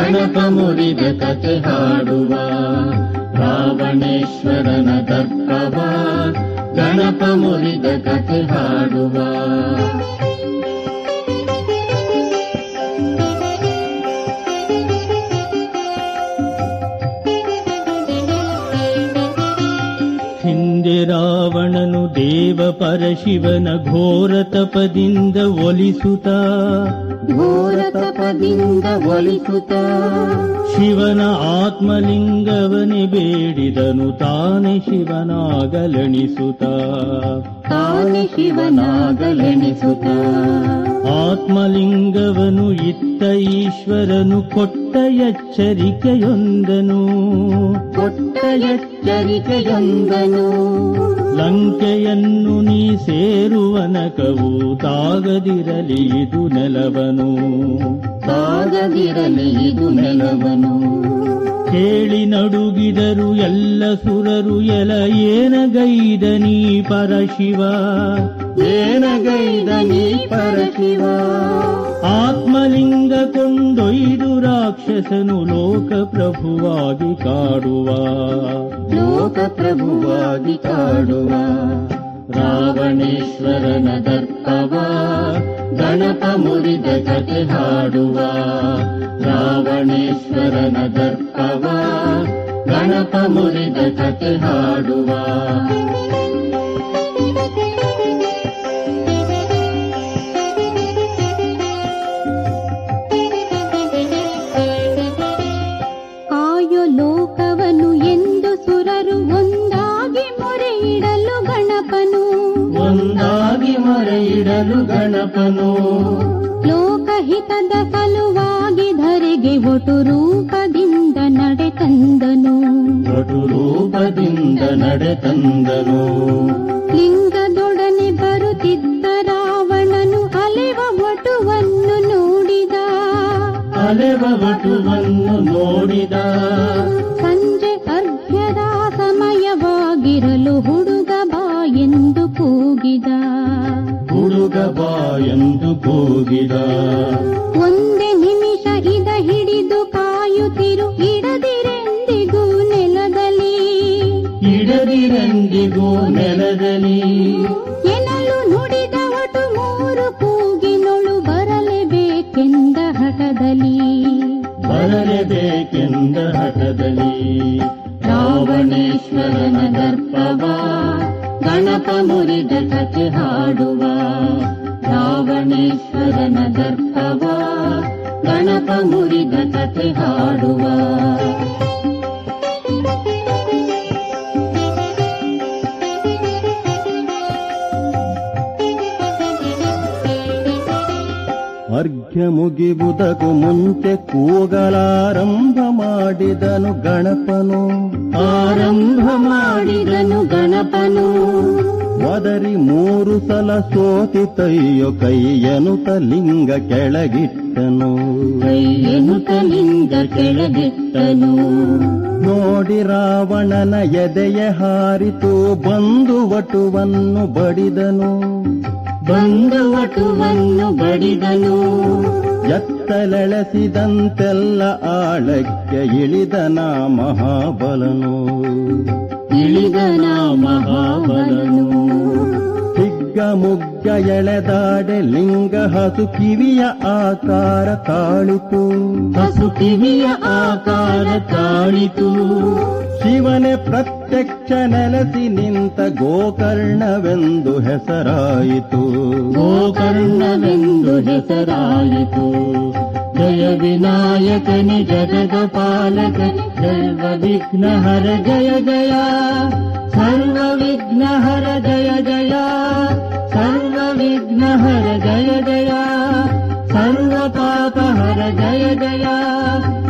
ಗಣಪ ಮುರಿದ ಕತೆ ಹಾಡುವ ರಾವಣೇಶ್ವರನ ದರ್ಪವ ಗಣಪ ಮುರಿದ ಕತೆ ಹಾಡುವ ಹಿಂದೆ ರಾವಣನು ದೇವ ಪರಶಿವನ ಘೋರ ತಪದಿಂದ ಒಲಿಸುತ್ತ ಘೋರ ತಪದಿಂದ ಒಲಿಸುತ್ತ ಶಿವನ ಆತ್ಮಲಿಂಗವನೆ ಬೇಡಿದನು ತಾನೆ ಶಿವನಾಗಲಣಿಸುತ್ತ ತಾನೆ ಶಿವನಾಗಲೆಣಿಸುತ್ತ ಆತ್ಮಲಿಂಗವನು ಇತ್ತ ಈಶ್ವರನು ಕೊಟ್ಟ ಎಚ್ಚರಿಕೆಯೊಂದನು ಕೊಟ್ಟ ಎಚ್ಚರಿಕೆಯೊಂದನು ಲಂಕೆಯನ್ನು ನೀ ಸೇರುವನಕವು ತಾಗದಿರಲಿ ಇದು ನೆಲವನು ಸಾಗದಿರಲಿ ಇದು ನೆಲವನು ಕೇಳಿ ನಡುಗಿದರು ಎಲ್ಲ ಸುರರು ಎಲ ಏನಗೈದ ನೀ ಪರಶಿವ ಏನಗೈದ ನೀ ಪರಶಿವ ಆತ್ಮಲಿಂಗ ಕೊಂಡೊಯ್ದು ರಾಕ್ಷಸನು ಲೋಕ ಪ್ರಭುವಾಗಿ ಕಾಡುವ ಲೋಕ ಪ್ರಭುವಾಗಿ ಕಾಡುವ ರಾವಣೇಶ್ವರನ ದರ್ಪವ ಗಣಪ ಮುರಿದ ಕತೆ ಹಾಡುವ ರಾವಣೇಶ್ವರನ ದರ್ಪವ ಗಣಪ ಮುರಿದ ಕತೆ ಹಾಡುವ ಆಯೋ ಲೋಕವನು ಎಂದು ಸುರರು ಒಂದಾಗಿ ಮೊರೆ ಇಡಲು ಗಣಪನು ಒಂದಾಗಿ ಮೊರೆ ಇಡಲು ಗಣಪನು ಲೋಕಹಿತದ ಸಲುವಾಗಿ ಧರೆಗೆ ಒಟು ರೂಪದಿಂದ ನಡೆ ತಂದನು ಒಟು ರೂಪದಿಂದ ನಡೆ ತಂದನು ಲಿಂಗದೊಡನೆ ಬರುತ್ತಿದ್ದ ರಾವಣನು ಅಲೆವ ಒಟುವನ್ನು ನೋಡಿದ ಅಲೆವ ವಟುವನ್ನು ನೋಡಿದ ಸಂಜೆ ಅರ್ಘ್ಯದ ಸಮಯವಾಗಿರಲು ಹುಡುಗ ಬಾ ಎಂದು ಕೂಗಿದ ಹುಡುಗ ಬಾ ಎಂದು ಕೂಗಿದ ಒಂದೇ ನಿಮಿಷ ಇದ ಹಿಡಿದು ಕಾಯುತ್ತಿರು ಇಡದಿರೆಂದಿಗೂ ನೆಲದಲ್ಲಿ ಇಡದಿರಂದಿಗೂ ನೆಲದಲ್ಲಿ ಎನ್ನಲು ನುಡಿದ ಒಟ್ಟು ಮೂರು ಕೂಗಿನೊಳು ಬರಲೇಬೇಕೆಂದ ಹಠದಲ್ಲಿ ಬರಲೇಬೇಕೆಂದ ಹಠದಲ್ಲಿ ರಾವಣೇಶ್ವರನ ದರ್ಪವ ಗಣಪ ಮುರಿದ ಕಥೆ ಹಾಡುವ ರಾವಣೇಶ್ವರನ ದರ್ಪವ ಗಣಪ ಮುರಿದ ಕಥೆ ಹಾಡುವ ಅರ್ಘ್ಯ ಮುಗಿಬುದಕು ಮುಂಚೆ ಕೂಗಲಾರಂಭ ಮಾಡಿದನು ಗಣಪನು ಆರಂಭ ಮಾಡಿದನು ಗಣಪನು ಒದರಿ ಮೂರು ಸಲ ಸೋತಿತಯ್ಯೋ ಕೈಯನುತ ಲಿಂಗ ಕೆಳಗಿಟ್ಟನು ಕೈಯನು ಲಿಂಗ ಕೆಳಗಿಟ್ಟನು ನೋಡಿ ರಾವಣನ ಎದೆಯ ಹಾರಿತು ಬಂದು ವಟುವನ್ನು ಬಡಿದನು ಬಂದು ವಟುವನ್ನು ಬಡಿದನು ಎತ್ತಲೆಳೆಸಿದಂತೆಲ್ಲ ಆಳಕ್ಕೆ ಇಳಿದನ ಮಹಾಬಲನು ಇಳಿದನ ಮಹಾಬಲನು ಹಿಗ್ಗ ಮುಗ್ಗ ಎಳೆದಾಡೆ ಲಿಂಗ ಹಸು ಕಿವಿಯ ಆಕಾರ ತಾಳಿತು ಹಸು ಕಿವಿಯ ಆಕಾರ ತಾಳಿತು ಶಿವನೇ ಪ್ರತ್ಯಕ್ಷ ನೆಲೆಸಿ ನಿಂತ ಗೋಕರ್ಣವೆಂದು ಹೆಸರಾಯಿತು ಗೋಕರ್ಣವೆಂದು ಹೆಸರಾಯಿತು ಜಯ ವಿನಾಯಕನಿ ಜಗದ ಪಾಲಕನಿ ಸರ್ವ ವಿಘ್ನ ಹರ ಜಯ ಜಯ ಸರ್ವ ವಿಘ್ನ ಹರ ಜಯ ಜಯ ಸರ್ವ ವಿಘ್ನ ಹರ ಜಯ ಜಯ ಸರ್ವ ಪಾಪ ಹರ ಜಯ ಜಯ